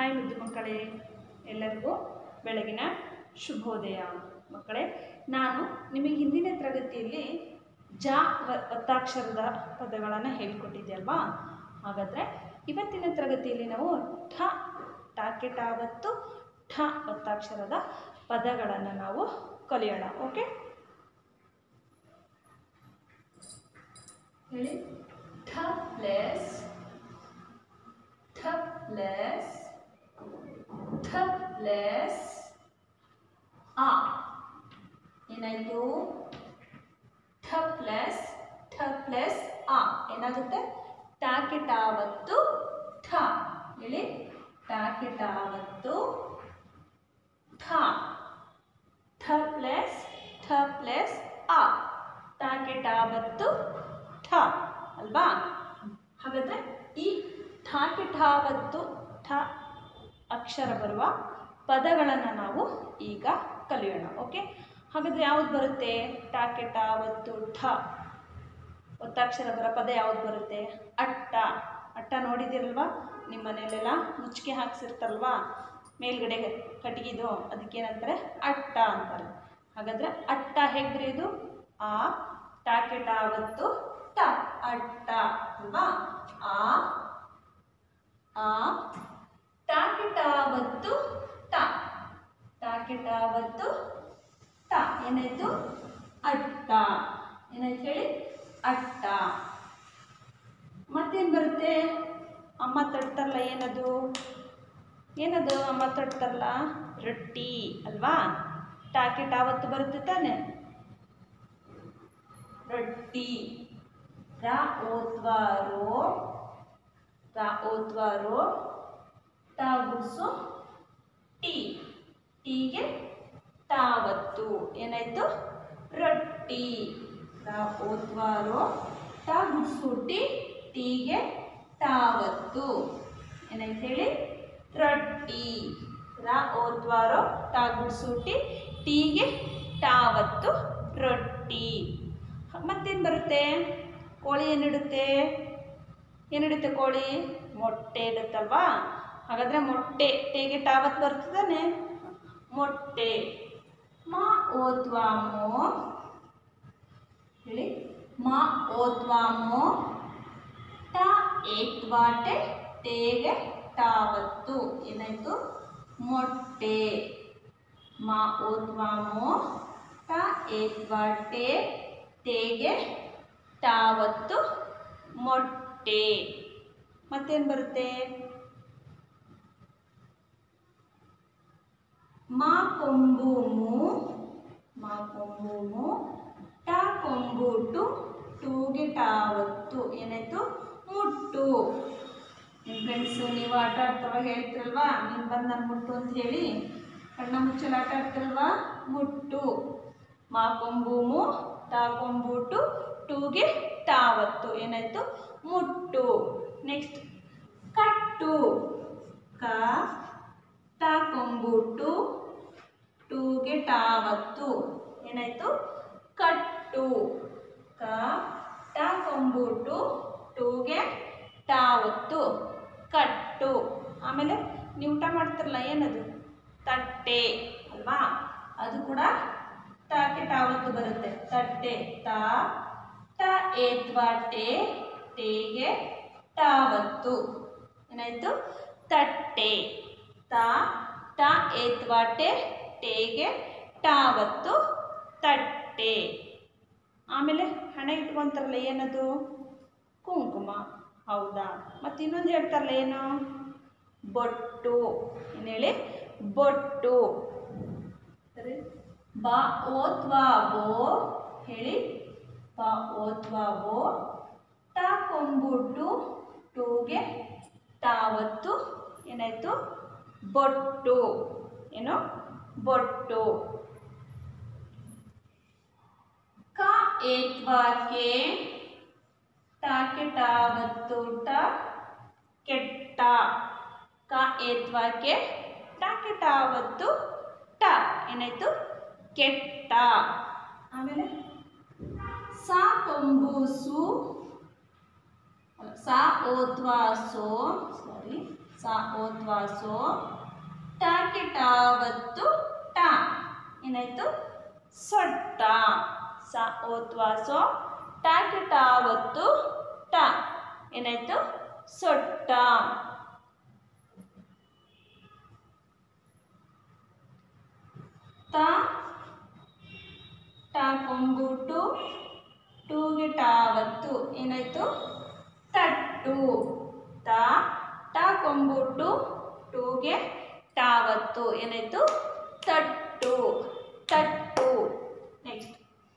Hi ಮುದ್ದು ಮಕ್ಕಳೇ ಎಲ್ಲರಿಗೂ ಬೆಳಗಿನ ಶುಭೋದಯ ಮಕ್ಕಳೇ ನಾನು ನಿಮಗೆ ಹಿಂದಿನ ತರಗತಿಯಲ್ಲಿ ಜ ವ- ಒತ್ತಾಕ್ಷರದ ಪದಗಳನ್ನು ಹೇಳಿಕೊಟ್ಟಿದ್ದೆ ಅಲ್ವಾ ಹಾಗಾದರೆ ಇವತ್ತಿನ ತರಗತಿಯಲ್ಲಿ ನಾವು ಠ ಟಾಕೆಟಾವತ್ತು ಠ ಒತ್ತಾಕ್ಷರದ ಪದಗಳನ್ನು ನಾವು ಕಲಿಯೋಣ ಓಕೆ ಹೇಳಿ ಠ ಪ್ಲಸ್ ಠ ಪ್ಲಸ್ ಠ ಪ್ಲಸ್ ಆ ಏನಾಯಿತು ಠ ಪ್ಲಸ್ ಠ ಪ್ಲಸ್ ಆ ಏನಾಗುತ್ತೆ ಟಾಕೆಟಾವತ್ತು ಠ ಹೇಳಿ ಟಾಕೆಟಾವತ್ತು ಠ ಠ ಪ್ಲಸ್ ಠ ಪ್ಲಸ್ ಆ ಟಾಕೆಟಾವತ್ತು ಠ ಅಲ್ವಾ ಹಾಗಾದರೆ ಈ ಠಾಕೆಠಾವತ್ತು ಠ ಅಕ್ಷರ ಬರುವ ಪದಗಳನ್ನು ನಾವು ಈಗ ಕಲಿಯೋಣ ಓಕೆ ಹಾಗಾದರೆ ಯಾವುದು ಬರುತ್ತೆ ಟಾಕೆಟಾವತ್ತು ಠ ಒತ್ತಾಕ್ಷರ ಬರೋ ಪದ ಯಾವುದು ಬರುತ್ತೆ ಅಟ್ಟ ಅಟ್ಟ ನೋಡಿದಿರಲ್ವಾ ನಿಮ್ಮ ಮನೆಯಲ್ಲೆಲ್ಲ ಮುಚ್ಚಿಗೆ ಹಾಕ್ಸಿರ್ತಾರಲ್ವಾ ಮೇಲ್ಗಡೆ ಕಟ್ಟಿಗಿದು ಅದಕ್ಕೇನಂತಾರೆ ಅಟ್ಟ ಅಂತಾರೆ ಹಾಗಾದರೆ ಅಟ್ಟ ಹೇಗೆ ಬರೆಯೋದು ಆ ಟಾಕೆಟಾವತ್ತು ಟ ಅಟ್ಟ ಅಲ್ವಾ ಆ ಆ ಟಾಕೆಟಾವತ್ತು ಟ ಟಾಕೆಟಾವತ್ತು ಟ ಏನಾಯ್ತು ಅಟ್ಟ ಏನಾಯ್ತು ಹೇಳಿ ಅಟ್ಟ ಮತ್ತೇನು ಬರುತ್ತೆ ಅಮ್ಮ ತಟ್ತಾರಲ್ಲ ಏನದು ಏನದು ಅಮ್ಮ ತಟ್ತಾರಲ್ಲ ರೊಟ್ಟಿ ಅಲ್ವಾ ಟಾಕೆಟ್ ಆವತ್ತು ಬರುತ್ತೆ ತಾನೆ ರೊಟ್ಟಿ ರ ಓದ್ವಾರೋ ರ ಓದ್ವಾರೋ ಟ ಗುಡ್ಸು ಟಿ ಟೀಗೆ ಟಾವತ್ತು ಏನಾಯ್ತು ರೊಟ್ಟಿ ರ ಓದ್ವಾರೋ ಟ ಗುಡ್ಸು ಟಿ ಟೀಗೆ ಟಾವತ್ತು ಏನಾಯ್ತು ಹೇಳಿ ರೊಟ್ಟಿ ರ ಓದ್ವಾರೋ ಟ ಗುಡ್ಸು ಟಿ ಟೀಗೆ ಟಾವತ್ತು ರೊಟ್ಟಿ ಮತ್ತೇನು ಬರುತ್ತೆ ಕೋಳಿ ಏನಿಡುತ್ತೆ ಏನಿಡುತ್ತೆ ಕೋಳಿ ಮೊಟ್ಟೆ ಇಡುತ್ತಲ್ವಾ ಹಾಗಾದರೆ ಮೊಟ್ಟೆ ಟೇಗೆ ಟಾವತ್ ಬರ್ತದಾನೆ ಮೊಟ್ಟೆ ಮಾ ಓದ್ವಾಮೋ ಹೇಳಿ ಮಾ ಓದ್ವಾಮೋ ಟ ಏತ್ವಾಟೆ ಟೇಗೆ ಟಾವತ್ತು ಏನಾಯಿತು ಮೊಟ್ಟೆ ಮಾ ಓದ್ವಾಮೋ ಟ ಏತ್ವಾಟೆ ಟೇಗೆ ಟಾವತ್ತು ಮೊಟ್ಟೆ ಮತ್ತೇನು ಬರುತ್ತೆ ಮಾ ಕೊಂಬೂಮು ಮಾ ಕೊಂಬೂಮು ಟ ಕೊಂಬೂಟು ಟೂಗೆ ಟಾವತ್ತು ಏನಾಯ್ತು ಮುಟ್ಟು ನಿಮ್ಮ ಫ್ರೆಂಡ್ಸು ನೀವು ಆಟ ಆಡ್ತಾವ ಹೇಳ್ತಿರಲ್ವಾ ನೀನು ಬಂದು ನಾನು ಮುಟ್ಟು ಅಂತ ಹೇಳಿ ಕಣ್ಣ ಮುಚ್ಚಲು ಆಟ ಆಡ್ತಿರಲ್ವಾ ಮುಟ್ಟು ಮಾ ಕೊಂಬೂಮು ತಾ ಕೊಂಬೂಟು ಟೂಗೆ ಟಾವತ್ತು ಏನಾಯ್ತು ಮುಟ್ಟು ನೆಕ್ಸ್ಟ್ ಕಟ್ಟು ಕ ಟ ಕೊಂಬೂಟು ಟೂಗೆ ಟಾವತ್ತು ಏನಾಯ್ತು ಕಟ್ಟು ಕ ಟ ಕೊಂಬೂಟು ಟೂಗೆ ಟಾವತ್ತು ಕಟ್ಟು ಆಮೇಲೆ ನೀವು ಊಟ ಮಾಡ್ತಿರಲ್ಲ ಏನದು ತಟ್ಟೆ ಅಲ್ವಾ ಅದು ಕೂಡ ಟಾಕೆ ಟಾವತ್ತು ಬರುತ್ತೆ ತಟ್ಟೆ ತಾ ಟ ಏತ್ವಾ ಟೆ ಟೇಗೆ ಟಾವತ್ತು ಏನಾಯಿತು ತಟ್ಟೆ ತಾ ಟ ಏತ್ವಾ ಟೆ ಟೇಗೆ ಟಾವತ್ತು ತಟ್ಟೆ ಆಮೇಲೆ ಹಣೆ ಇಟ್ಕೊಂತಾರಲ್ಲ ಏನದು ಕುಂಕುಮ ಹೌದಾ ಮತ್ತು ಇನ್ನೊಂದು ಹೇಳ್ತಾರಲ್ಲ ಏನು ಬೊಟ್ಟು ಏನು ಹೇಳಿ ಬೊಟ್ಟು ಸರಿ ಬಾ ಓತ್ವಾ ಬೋ ಹೇಳಿ ಬಾ ಓತ್ವಾ ಬೋ ಟ ಕೊಂಬುಟ್ಟು ಟೂಗೆ ಟಾವತ್ತು ಏನಾಯಿತು ಬೊಟ್ಟು ಏನು ಬೊಟ್ಟು ಕ ಏತ್ವಾಕೆ ಟಾಕೆ ಟಾವತ್ತು ಟ ಕೆಟ್ಟ ಕ ಏತ್ವಾಕೆ ಟಾಕೆ ಟಾವತ್ತು ಟ ಏನಾಯ್ತು ಕೆಟ್ಟ ಆಮೇಲೆ ಸಾ ಕೊಂಬೂಸು ಸಾ ಓದ್ವಾ ಸೋ ಸಾರಿ ಸ ಓತ್ವಾ ಸೋ ಟಾಕೆ ಟಾವತ್ತು ಟಾ ಏನಾಯ್ತು ಸೊಟ್ಟ ಸ ಓತ್ವಾ ಸೋ ಟಾಕೆ ಟಾವತ್ತು ಟಾ ಏನಾಯ್ತು ಸೊಟ್ಟ ತ ಟಾ ಕೊಂಬುಟು ಟೂಗೆ ಟಾವತ್ತು ಏನಾಯ್ತು ತಟ್ಟು ತ ಟಾ ಕೊಂಬುಟ್ಟು ಟೂಗೆ ಟಾವತ್ತು ಏನಾಯ್ತು ತಟ್ಟು ತಟ್ಟು ನೆಕ್ಸ್ಟ್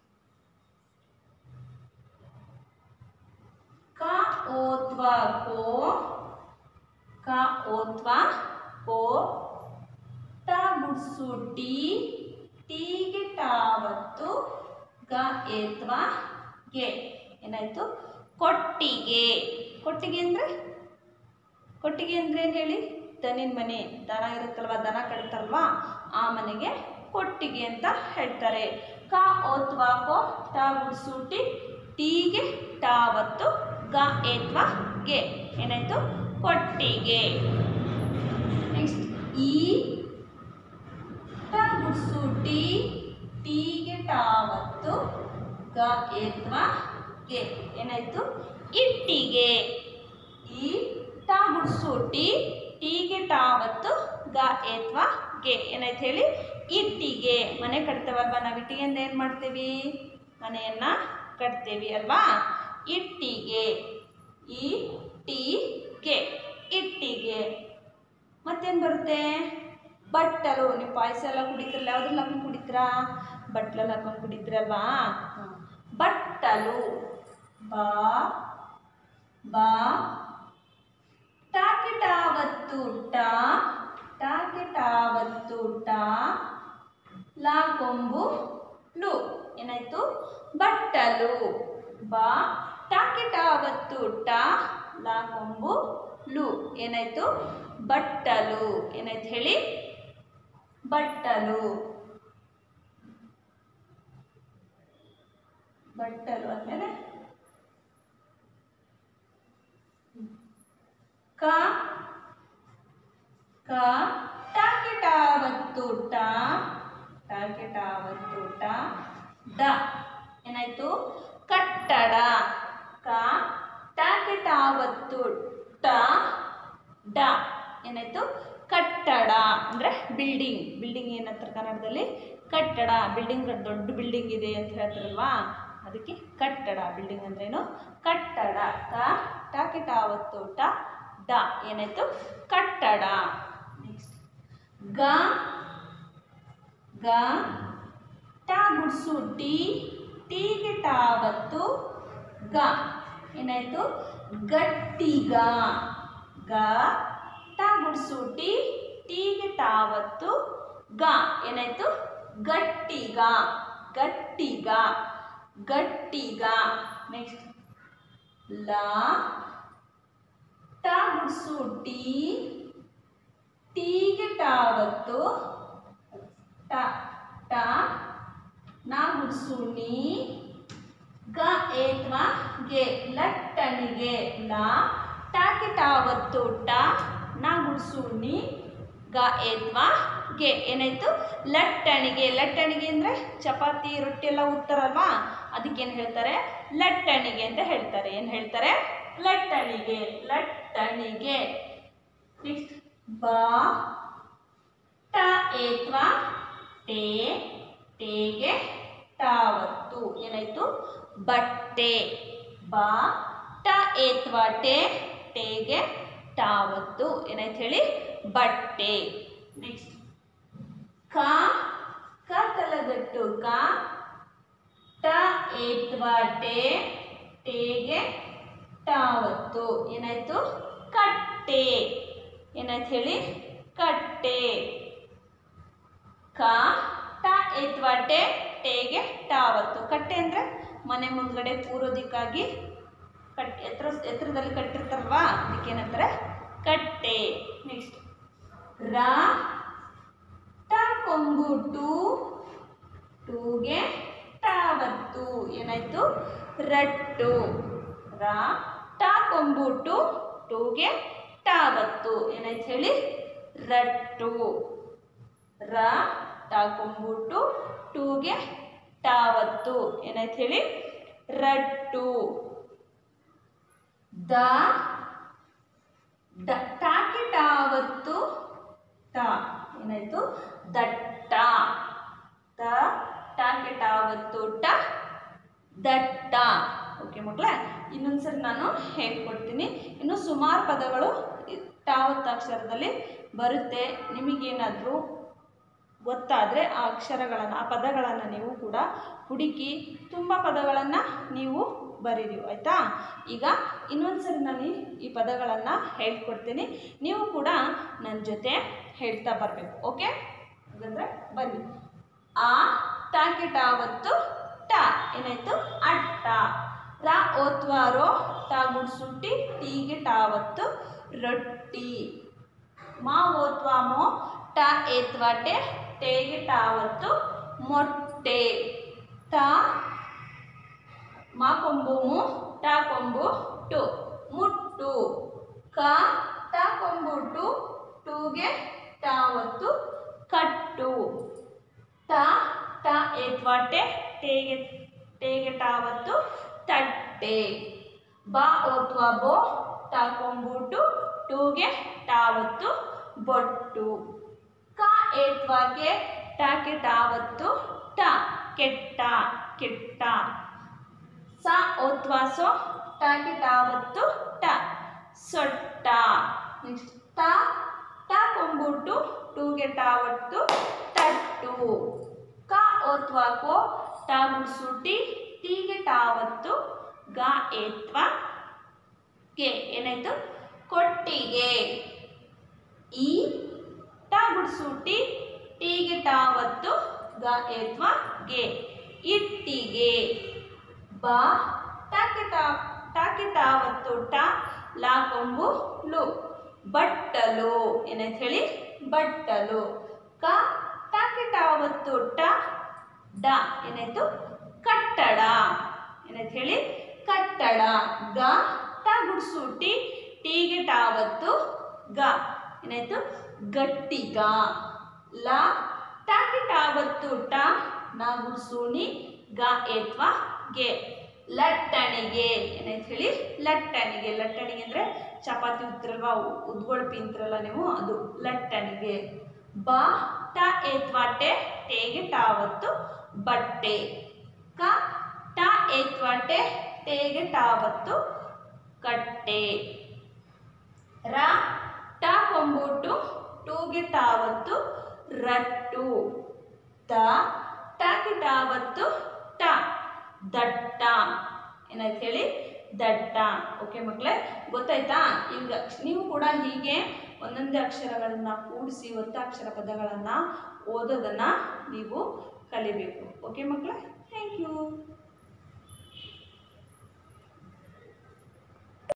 ಕ ಓತ್ವ ಕೋ ಕ ಓತ್ವ ಕೋ ಟ ಗುಡ್ಸು ಟಿ ಟೀಗೆ ಟಾವತ್ತು ಗ ಏತ್ವ ಗೆ ಏನಾಯ್ತು ಕೊಟ್ಟಿಗೆ ಕೊಟ್ಟಿಗೆ ಅಂದರೆ ಕೊಟ್ಟಿಗೆ ಅಂದ್ರೆ ಏನು ಹೇಳಿ ದನಿನ ಮನೆ ದನ ಇರುತ್ತಲ್ವ ದನ ಕಟ್ತಾರಲ್ವಾ ಆ ಮನೆಗೆ ಕೊಟ್ಟಿಗೆ ಅಂತ ಹೇಳ್ತಾರೆ ಕ ಓತ್ವಾ ಕೋ ಟ ಗುಡ್ಸು ಟಿ ಟೀಗೆ ಟಾವತ್ತು ಗ ಏತ್ವ ಗೆ ಏನಾಯ್ತು ಕೊಟ್ಟಿಗೆ ನೆಕ್ಸ್ಟ್ ಈ ಟ ಗುಡ್ಸು ಟಿ ಟೀಗೆ ಟಾವತ್ತು ಗ ಏತ್ವ ಗೆ ಏನಾಯ್ತು ಇಟ್ಟಿಗೆ ಈ ಟ ಗುಡ್ಸು ಟಿ ಟೀಗೆ ಟಾವತ್ತು ಗ ಏತ್ವ ಗೆ ಏನಾಯ್ತು ಹೇಳಿ ಇಟ್ಟಿಗೆ ಮನೆ ಕಟ್ತೇವಲ್ವಾ ನಾವು ಇಟ್ಟಿಗೆಯಿಂದ ಏನು ಮಾಡ್ತೀವಿ ಮನೆಯನ್ನ ಕಟ್ತೇವಿ ಅಲ್ವಾ ಇಟ್ಟಿಗೆ ಈ ಟಿ ಗೆ ಇಟ್ಟಿಗೆ ಮತ್ತೇನು ಬರುತ್ತೆ ಬಟ್ಟಲು ನೀವು ಪಾಯಸ ಎಲ್ಲ ಕುಡಿತಿರಲ್ಲ ಯಾವ್ದ್ರಲ್ಲಿ ಹಾಕೊಂಡು ಕುಡಿತೀರಾ ಬಟ್ಲಲ್ಲಿ ಹಾಕೊಂಡು ಕುಡಿತೀರಲ್ವಾ ಹ್ಮ್. ಬಟ್ಟಲು ಬಾ ಬಾ ಟಾಕಿಟಾವತ್ತು ಟ ಟಾಕಿಟಾವತ್ತು ಟ ಲಾ ಕೊಂಬು ಲು ಏನಾಯ್ತು ಬಟ್ಟಲು ಬಾ ಟಾಕಿಟಾವತ್ತು ಟ ಲಾ ಕೊಂಬು ಲು ಏನಾಯ್ತು ಬಟ್ಟಲು ಏನಾಯ್ತು ಹೇಳಿ ಬಟ್ಟಲು ಬಟ್ಟಲು ಆದ್ಮೇಲೆ ಕ ಕ ಟಾಕೆಟಾವತ್ತು ಟ ಟಾಕೆಟಾವತ್ತು ಟ ಡ ಏನಾಯ್ತು ಕಟ್ಟಡ ಕ ಟಾಕೆಟಾವತ್ತು ಟ ಡ ಏನಾಯ್ತು ಕಟ್ಟಡ ಅಂದರೆ ಬಿಲ್ಡಿಂಗ್ ಬಿಲ್ಡಿಂಗ್ ಏನಂತಾರೆ ಕನ್ನಡದಲ್ಲಿ ಕಟ್ಟಡ ಬಿಲ್ಡಿಂಗ್ ದೊಡ್ಡ ಬಿಲ್ಡಿಂಗ್ ಇದೆ ಅಂತ ಹೇಳ್ತಾರಲ್ವಾ ಅದಕ್ಕೆ ಕಟ್ಟಡ ಬಿಲ್ಡಿಂಗ್ ಅಂದ್ರೇನು ಕಟ್ಟಡ ಕ ಟಾಕೆಟಾವತ್ತು ಟ ಡ ಏನಾಯ್ತು ಕಟ್ಟಡ ನೆಕ್ಸ್ಟ್ ಗ ಗ ಟ ಗುಡ್ಸು ಟಿ ಟೀಗೆ ಟಾವತ್ತು ಗ ಏನಾಯ್ತು ಗಟ್ಟಿಗ ಗ ಟ ಗುಡ್ಸು ಟಿ ಟೀಗೆ ಟಾವತ್ತು ಗ ಏನಾಯ್ತು ಗಟ್ಟಿಗ ಗಟ್ಟಿಗ ಗಟ್ಟಿಗ ನೆಕ್ಸ್ಟ್ ಲ ಟ ಗುಡ್ಸು ಟಿ ಟೀಗೆ ಟಾವತ್ತು ಟ ಟ ನಾ ಗುಡ್ಸು ನೀ ಗ ಏತ್ವ ಗೆ ಲಟ್ಟಣಿಗೆ ಲ ಟಾಕೆ ಟಾವತ್ತು ಟ ನಾ ಗುಡ್ಸು ನೀ ಗ ಏತ್ವ ಗೆ ಏನಾಯ್ತು ಲಟ್ಟಣಿಗೆ ಲಟ್ಟಣಿಗೆ ಅಂದರೆ ಚಪಾತಿ ರೊಟ್ಟಿ ಎಲ್ಲ ಉತ್ತಾರಲ್ವಾ ಅದಕ್ಕೇನು ಹೇಳ್ತಾರೆ ಲಟ್ಟಣಿಗೆ ಅಂತ ಹೇಳ್ತಾರೆ ಏನು ಹೇಳ್ತಾರೆ ಲಟ್ಟಣಿಗೆ ಲಟ್ಟಣಿಗೆ ನೆಕ್ಸ್ಟ್ ಬಾ ಟ ಏತ್ವ ಟೇ ಟೇಗೆ ಟಾವತ್ತು ಏನಾಯ್ತು ಬಟ್ಟೆ ಬಾ ಟ ಏತ್ವ ಟೇ ಟೇಗೆ ಟಾವತ್ತು ಏನಾಯ್ತು ಹೇಳಿ ಬಟ್ಟೆ ನೆಕ್ಸ್ಟ್ ಕ ಕ ತಲಗಟ್ಟು ಕ ಟ ಏತ್ವ ಟೇ ಟೇಗೆ ಟಾವತ್ತು ಏನಾಯ್ತು ಕಟ್ಟೆ ಏನಾಯ್ತು ಹೇಳಿ ಕಟ್ಟೆ ಕ ಟ ಏತ್ವ ಟೆ ಟೇಗೆ ಟಾವತ್ತು ಕಟ್ಟೆ ಅಂದರೆ ಮನೆ ಮುಂದ್ಗಡೆ ಪೂರ್ವ ದಿಕ್ಕಾಗಿ ಕಟ್ ಎತ್ತರ ಎತ್ತರದಲ್ಲಿ ಕಟ್ಟಿರ್ತಾರಲ್ವಾ ಅದಕ್ಕೇನಂತಾರೆ ಕಟ್ಟೆ ನೆಕ್ಸ್ಟ್ ರ ಟ ಕೊಂಬು ಟು ಟೂಗೆ ಟಾವತ್ತು ಏನಾಯ್ತು ರಟ್ಟು ರ ಟ ಕೊಂಬು ಟು ಟೂಗೆ ಟಾವತ್ತು ಏನಾಯ್ತು ಹೇಳಿ ರಟ್ಟು ರ ಟಾಕೊಂಬುಟ್ಟು ಟೂಗೆ ಟಾವತ್ತು ಏನಾಯ್ತು ಹೇಳಿ ರಟ್ಟು ದ ಡ ಟಾಕಿ ಟಾವತ್ತು ಟ ಏನಾಯ್ತು ದಟ್ಟ ತ ಟಾಕಿ ಟಾವತ್ತು ಟ ದಟ್ಟ ಓಕೆ ಮಕ್ಕಳೇ ಇನ್ನೊಂದ್ಸರಿ ನಾನು ಹೇಳ್ಕೊಡ್ತೀನಿ ಇನ್ನು ಸುಮಾರು ಪದಗಳು ಇ- ಟಾವತ್ತಾಕ್ಷರದಲ್ಲಿ ಬರುತ್ತೆ ನಿಮಗೇನಾದರೂ ಗೊತ್ತಾದರೆ ಆ ಅಕ್ಷರಗಳನ್ನು ಆ ಪದಗಳನ್ನು ನೀವು ಕೂಡ ಹುಡುಕಿ ತುಂಬ ಪದಗಳನ್ನು ನೀವು ಬರೀರಿ ಆಯಿತಾ ಈಗ ಇನ್ನೊಂದ್ಸರಿ ನಾನು ಈ- ಈ ಪದಗಳನ್ನು ಹೇಳ್ಕೊಡ್ತೀನಿ ನೀವು ಕೂಡ ನನ್ನ ಜೊತೆ ಹೇಳ್ತಾ ಬರಬೇಕು ಓಕೆ ಹಾಗಾದರೆ ಬನ್ನಿ ಆ ಟಾಕಿಟಾವತ್ತು ಟ ಏನಾಯ್ತು ಅಟ್ಟ ರ ಓತ್ವಾರೋ ಟ ಗುಡ್ಸುಟ್ಟಿ ಟೀಗೆ ಟಾವತ್ತು ರೊಟ್ಟಿ ಮಾ ಓತ್ವಾಮೋ ಟ ಏತ್ವಾಟೆ ಟೇಗೆ ಟಾವತ್ತು ಮೊಟ್ಟೆ ಟ ಮಾ ಕೊಂಬುಮು ಟ ಕೊಂಬು ಟು ಮುಟ್ಟು ಕ ಟ ಕೊಂಬು ಟು ಟೂಗೆ ಟಾವತ್ತು ಕಟ್ಟು ಟ ಟ ಏತ್ವಾಟೆ ಟೇಗೆ ಟೇಗೆ ಟಾವತ್ತು ತಟ್ಟೆ ಬಾ ಓತ್ವಾ ಬೋ ಟ ಕೊಂಬುಟು ಟೂಗೆ ಟಾವತ್ತು ಬೊಟ್ಟು ಕ ಏತ್ವಾಗೆ ಟಾಕೆ ಟಾವತ್ತು ಟ ಕೆಟ್ಟ ಕೆಟ್ಟ ಸ ಓತ್ವಾಸೋ ಟಾಕೆ ಟಾವತ್ತು ಟ ಸೊಟ್ಟ ನೆಕ್ಸ್ಟ್ ತ ಟ ಕೊಂಬುಟ್ಟು ಟೂಗೆ ಟಾವತ್ತು ತಟ್ಟು ಕ ಓತ್ವಾಕೋ ಟ ಗುಡ್ಸುಟಿ ಟೀಗೆ ಟಾವತ್ತು ಗ ಏತ್ವ ಗೆ ಏನಾಯ್ತು ಕೊಟ್ಟಿಗೆ ಈ ಟ ಗುಡ್ಸುಟಿ ಟೀಗೆ ಟಾವತ್ತು ಗ ಏತ್ವ ಗೆ ಇಟ್ಟಿಗೆ ಬ ಟಾಕೆ ಟಾ ಟಾಕೆ ಟಾವತ್ತು ಟ ಲಾ ಕೊಂಬು ಲು ಬಟ್ಟಲು ಏನಾಯ್ತು ಹೇಳಿ ಬಟ್ಟಲು ಕ ಟಾಕೆ ಟಾವತ್ತು ಟ ಡ ಏನಾಯ್ತು ಕಟ್ಟಡ ಏನಾಯ್ತು ಹೇಳಿ ಕಟ್ಟಡ ಗ ಟ ಗುಡ್ಸು ಟಿ ಟೀಗೆ ಟಾವತ್ತು ಗ ಏನಾಯ್ತು ಗಟ್ಟಿಗ ಲ ಟಾಕೆ ಟಾವತ್ತು ಟ ನ ಗುಡ್ಸುಣಿ ಗ ಏತ್ವ ಗೆ ಲಟ್ಟಣಿಗೆ ಏನಾಯ್ತು ಹೇಳಿ ಲಟ್ಟಣಿಗೆ ಲಟ್ಟಣಿಗೆ ಅಂದರೆ ಚಪಾತಿ ಉತ್ತರಲ್ವಾ ಉದ್ಗೊಳ್ಪಿ ಅಂತಾರಲ್ಲ ನೀವು ಅದು ಲಟ್ಟಣಿಗೆ ಬ ಟ ಏತ್ವಾಟೆ ಟೇಗೆ ಟಾವತ್ತು ಬಟ್ಟೆ ಕ ಟ ಏತ್ವಾಟೆ ಟೇಗೆ ಟಾವತ್ತು ಕಟ್ಟೆ ರ ಟ ಕೊಂಬುಟ್ಟು ಟೂಗೆ ಟಾವತ್ತು ರಟ್ಟು ತ ಟಾಗೆ ಟಾವತ್ತು ಟ ದಟ್ಟ ಏನಾಯ್ತು ಹೇಳಿ ದಟ್ಟ ಓಕೆ ಮಕ್ಕಳೇ ಗೊತ್ತಾಯ್ತಾ ಈಗ ನೀವು ಕೂಡ ಹೀಗೆ ಒಂದೊಂದೇ ಅಕ್ಷರಗಳನ್ನು ಕೂಡಿಸಿ ಒತ್ತಾಕ್ಷರ ಪದಗಳನ್ನು ಓದೋದನ್ನು ನೀವು ಕಲಿಬೇಕು ಓಕೆ ಮಕ್ಕಳೇ ಥ್ಯಾಂಕ್ ಯು